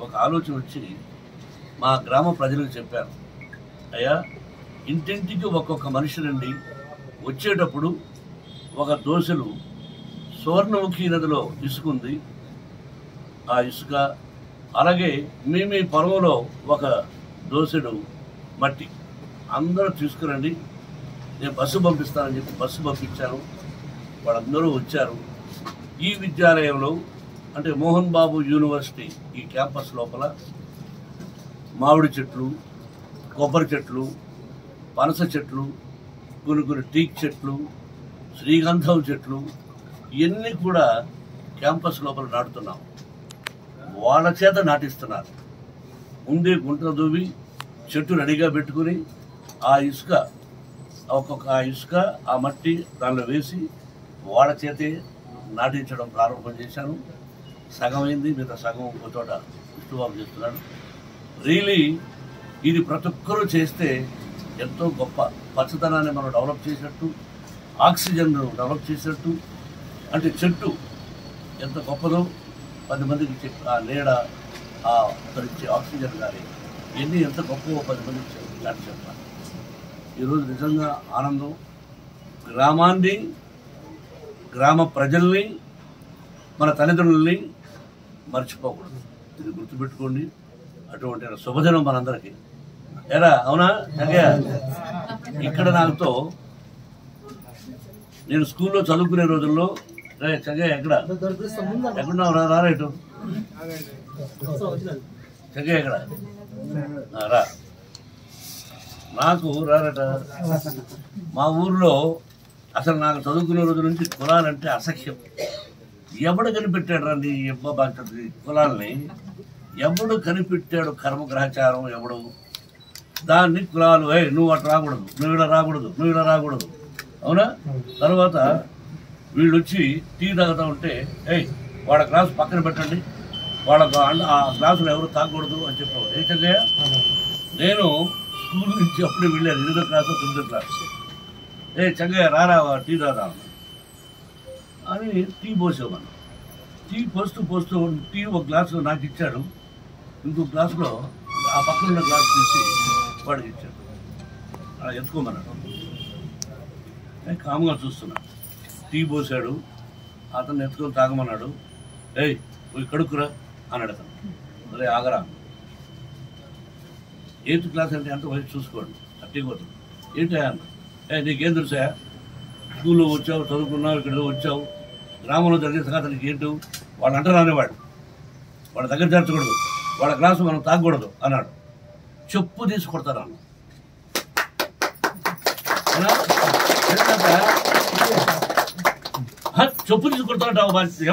ఒక ఆలోచన వచ్చి మా గ్రామ ప్రజలకు చెప్పాను అయ్యా ఇంటింటికి ఒక్కొక్క మనిషి నుండి వచ్చేటప్పుడు ఒక దోశలు సువర్ణముఖి నదిలో ఇసుకుంది ఆ ఇసుక అలాగే మీ మీ పొలంలో ఒక దోసెడు మట్టి అందరూ తీసుకురండి నేను బస్సు పంపిస్తానని చెప్పి బస్సు పంపించాను వాళ్ళందరూ వచ్చారు ఈ విద్యాలయంలో అంటే మోహన్ బాబు యూనివర్సిటీ ఈ క్యాంపస్ లోపల మామిడి చెట్లు కొబ్బరి చెట్లు పనస చెట్లు కొన్ని కొన్ని టీక్ చెట్లు శ్రీగంధం చెట్లు ఇవన్నీ కూడా క్యాంపస్ లోపల నాటుతున్నాం వాళ్ళ చేత నాటిస్తున్నారు ముందే గుంట దువ్వి చెట్టు రెడీగా పెట్టుకుని ఆ ఇసుక ఒక్కొక్క ఆ ఇసుక ఆ మట్టి దానిలో వేసి వాళ్ళ చేతే నాటించడం ప్రారంభం చేశాను సగం అయింది మిగతా సగం ఒక చోట విష్ణుబాబు చేస్తున్నాడు రియలీ ఇది ప్రతి ఒక్కరూ చేస్తే ఎంతో గొప్ప పచ్చదనాన్ని మనం డెవలప్ చేసినట్టు ఆక్సిజన్ డెవలప్ చేసినట్టు అంటే చెట్టు ఎంత గొప్పదో పది మందికి చెప్ ఆ నీడ ఆ ఇచ్చే ఆక్సిజన్ కానీ ఇవన్నీ ఎంత గొప్పవో పది మందికి చెప్- చాటి చెప్పాలి ఈరోజు నిజంగా ఆనందం గ్రామాన్ని గ్రామ ప్రజల్ని మన తల్లిదండ్రుల్ని మర్చిపోకూడదు ఇది గుర్తుపెట్టుకోండి అటువంటి శుభదినం మనందరికీ ఎరా అవునా జగయ్య ఇక్కడ నాతో నేను స్కూల్లో చదువుకునే రోజుల్లో రే చగయ్య ఎక్కడ ఎక్కడున్నావు రా రా రేటు చగయ్య ఎక్కడ ఆ, రా నాకు రారట మా ఊర్లో అసలు నాకు చదువుకునే రోజు నుంచి కులాలంటే అసఖ్యం ఎవడు కనిపెట్టాడు రా నీ అబ్బా బాధ్యత కులాల్ని ఎవడు కనిపెట్టాడు కర్మగ్రహచారం ఎవడు దాన్ని కులాలు ఏ నువ్వు అటు రాకూడదు నువ్వు ఇలా రాకూడదు నువ్వు ఇలా రాకూడదు అవునా తర్వాత వీళ్ళు వచ్చి టీ తాగుతా ఉంటే ఏయ్ వాళ్ళ గ్లాస్ పక్కన పెట్టండి వాళ్ళ గా- ఆ గ్లాసులు ఎవరు తాగకూడదు అని చెప్పాడు ఏంటంటే నేను స్కూల్ నుంచి అప్పుడే వెళ్ళాను ఎనిమిదో క్లాసు తొమ్మిదో క్లాస్ ఏ చక్కగా రారా టీ తాగుదాం అని టీ పోసామని టీ పోస్తూ పోస్తూ టీ ఒక గ్లాసులో నాకు ఇచ్చాడు ఇంకో గ్లాసులో ఆ పక్కన ఉన్న గ్లాస్ తీసి వాడికి ఇచ్చాడు అలా ఎత్తుకోమన్నాడు నేను కాముగా చూస్తున్నా టీ పోసాడు అతను ఎత్తుకొని తాగమన్నాడు ఏయ్ పోయి కడుక్కురా అన్నాడు అతను అరే ఆగరా ఎయిత్ క్లాస్ అంటే ఎంత వయసు చూసుకోండి అట్టిపోతుంది ఏంటి అన్న ఏ నీకేం తెలుసా స్కూల్లో వచ్చావు చదువుకున్నావు ఇక్కడ వచ్చావు గ్రామంలో జరిగే సంగతి నీకు ఏంటి వాళ్ళు అంటారు అనేవాడు వాళ్ళ దగ్గర చేర్చకూడదు వాళ్ళ క్లాసు మనం తాగకూడదు అన్నాడు చెప్పు తీసి కొడతారు అన్న అవునా? ఎందుకంటే, "హ, చెప్పు తీసి కొడతారంటావు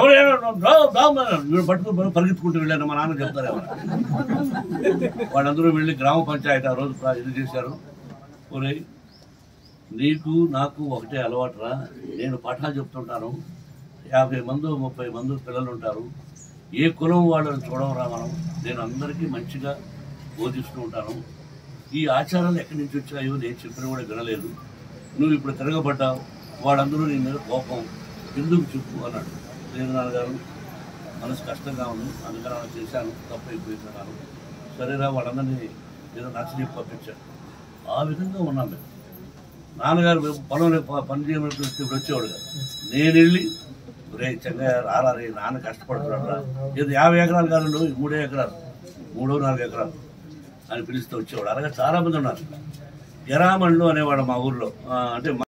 ఎవరు పట్టుకుని పరిగెత్తుకుంటూ వెళ్ళాను మా నాన్న చెప్తారు ఏమన్నా వాళ్ళందరూ వెళ్ళి గ్రామ పంచాయతీ ఆ రోజు ప్రా- ఇది చేశారు ఒరేయ్ నీకు నాకు ఒకటే అలవాటురా నేను పాఠాలు చెప్తుంటాను యాభై మంది ముప్పై మంది పిల్లలు ఉంటారు ఏ కులం వాళ్ళని చూడవరా మనం నేను అందరికీ మంచిగా బోధిస్తూ ఉంటాను ఈ ఆచారాలు ఎక్కడి నుంచి వచ్చాయో నేను చెప్పిన కూడా వినలేదు నువ్వు ఇప్పుడు తిరగబడ్డావు వాళ్ళందరూ నీ మీద కోపం ఎందుకు చెప్పు అన్నాడు లేదు నాన్నగారు మనసు కష్టంగా ఉంది అందుకని అలా చేశాను తప్పు అయిపోయిందన్నాను సరేరా వాళ్ళందరినీ ఏదో నచ్చజెప్పి పంపించాడు ఆ విధంగా ఉన్నాం మేము నాన్నగారు పొలంలో ప- పని చేయమని పిలిస్తే ఇప్పుడు వచ్చేవాడు కదా నేను వెళ్ళి రే చంగయ్య రారా రే నాన్న కష్టపడుతున్నాడు రా ఏదో యాభై ఎకరాలు కాదండి మూడే ఎకరాలు మూడో నాలుగు ఎకరాలు అని పిలిస్తే వచ్చేవాడు అలాగే చాలా మంది ఉన్నారు గెరామణులు అనేవాడు మా ఊర్లో ఆ, అంటే